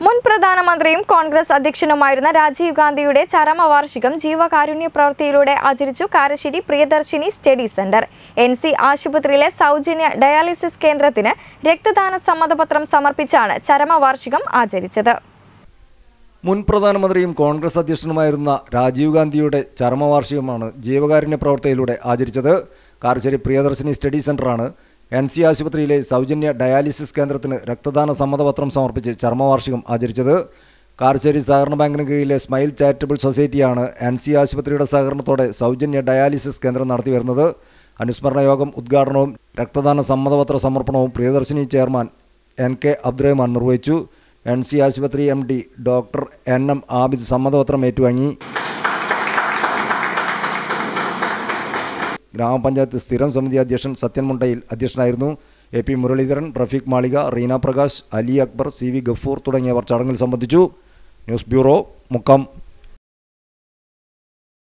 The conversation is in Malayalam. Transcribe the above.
മുൻ പ്രധാനമന്ത്രിയും കോൺഗ്രസ് അധ്യക്ഷനുമായിരുന്ന രാജീവ് ഗാന്ധിയുടെ ചരമവാർഷികം ജീവകാരുണ്യ പ്രവൃത്തിയിലൂടെ ആചരിച്ചു Karassery Priyadarshini study centre N C ആശുപത്രിയിലെ സൗജന്യ ഡയാലിസിസ് കേന്ദ്രത്തിന് രക്തദാന സമ്മതപത്രം സമർപ്പിച്ചാണ് ചരമവാർഷികം ആചരിച്ചത് മുൻ പ്രധാനമന്ത്രിയും കോൺഗ്രസ് അധ്യക്ഷനുമായിരുന്ന രാജീവ് ഗാന്ധിയുടെ ചരമവാർഷികമാണ് ജീവകാരുണ്യ പ്രവർത്തനയിലൂടെ ആചരിച്ചത് കാരശ്ശേരി പ്രിയദർശിനി സ്റ്റഡി സെന്ററാണ് എൻ സി ആശുപത്രിയിലെ സൗജന്യ ഡയാലിസിസ് കേന്ദ്രത്തിന് രക്തദാന സമ്മതപത്രം സമർപ്പിച്ച് ചരമവാർഷികം ആചരിച്ചത് കാരശ്ശേരി സഹകരണ ബാങ്കിന് കീഴിലെ സ്മൈൽ ചാരിറ്റബിൾ സൊസൈറ്റിയാണ് എൻ സി ആശുപത്രിയുടെ സഹകരണത്തോടെ സൗജന്യ ഡയാലിസിസ് കേന്ദ്രം നടത്തി വരുന്നത് അനുസ്മരണ യോഗം ഉദ്ഘാടനവും രക്തദാന സമ്മതപത്ര സമർപ്പണവും Priyadarshini chairman N K Abdurahman നിർവഹിച്ചു എൻ സി ആശുപത്രി M D doctor N M Abid സമ്മതപത്രം ഏറ്റുവാങ്ങി ഗ്രാമപഞ്ചായത്ത് സ്ഥിരം സമിതി അധ്യക്ഷൻ സത്യൻ മുണ്ടയിൽ അധ്യക്ഷനായിരുന്നു A P Muraleedharan Rafeeq Malika Reena Prakash Ali Akbar C V Gafoor തുടങ്ങിയവർ ചടങ്ങിൽ സംബന്ധിച്ചു ന്യൂസ് ബ്യൂറോ മുക്കം